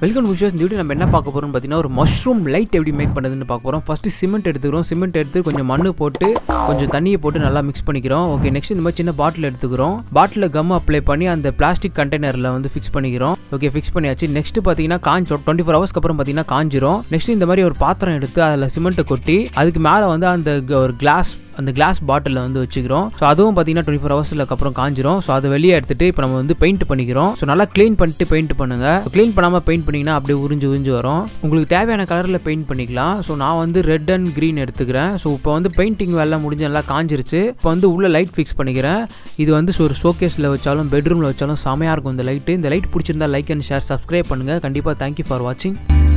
welcome விஷயம் இந்த video நம்ம என்ன பார்க்க போகிறோம்னு பார்த்தீங்கன்னா ஒரு மஷ்ரூம் லைட் எப்படி மேக் பண்ணுறதுன்னு பார்க்க போகிறோம் ஃபஸ்ட்டு சிமெண்ட் எடுத்துக்கிறோம் சிமெண்ட் எடுத்து கொஞ்சம் மண் போட்டு கொஞ்சம் தண்ணியை போட்டு நல்லா மிக்ஸ் பண்ணிக்கிறோம் ஓகே நெக்ஸ்ட் இந்த மாதிரி சின்ன பாட்டில் எடுத்துக்கிறோம் பாட்டிலில் கம் அப்ளை பண்ணி அந்த பிளாஸ்டிக் கண்டெய்னரில் வந்து ஃபிக்ஸ் பண்ணிக்கிறோம் ஓகே ஃபிக்ஸ் பண்ணியாச்சு நெக்ஸ்ட் பார்த்தீங்கன்னா காஞ்சி டுவெண்ட்டி ஃபோர் ஹவர்ஸ்க்கு அப்புறம் பார்த்தீங்கன்னா காஞ்சிரும் நெக்ஸ்ட் இந்த மாதிரி ஒரு பாத்திரம் எடுத்து அதில் சிமெண்ட்டை கொட்டி அதுக்கு மேலே வந்து அந்த க- ஒரு கிளாஸ் அந்த கிளாஸ் பாட்டிலில் வந்து வச்சுக்கிறோம் ஸோ அதுவும் பார்த்தீங்கன்னா டுவெண்ட்டி ஃபோர் ஹவர்ஸ்க்கு அப்புறம் காஞ்சிரும் ஸோ அதை வெளியே எடுத்துட்டு இப்போ நம்ம வந்து பெயிண்ட் பண்ணிக்கிறோம் ஸோ நல்லா க்ளீன் பண்ணிட்டு பெயிண்ட் பண்ணுங்க க்ளீன் பண்ணாமல் பெயிண்ட் பண்ணிங்கன்னா அப்படியே உறிஞ்சு உறிஞ்சு வரும் உங்களுக்கு தேவையான கலரில் பெயிண்ட் பண்ணிக்கலாம் ஸோ நான் வந்து ரெட் அண்ட் க்ரீன் எடுத்துக்கிறேன் ஸோ இப்போ வந்து பெயிண்டிங் வேலை முடிஞ்சு நல்லா காஞ்சிருச்சு இப்போ வந்து உள்ள லைட் ஃபிக்ஸ் பண்ணிக்கிறேன் இது வந்து ஒரு ஷோகேஸில் வச்சாலும் பெட்ரூமில் வச்சாலும் செமையாக இருக்கும் இந்த லைட்டு இந்த லைட் பிடிச்சிருந்தா லைக் அண்ட் ஷேர் சப்ஸ்கிரைப் பண்ணுங்கள் கண்டிப்பாக தேங்க்யூ ஃபார் வாட்சிங்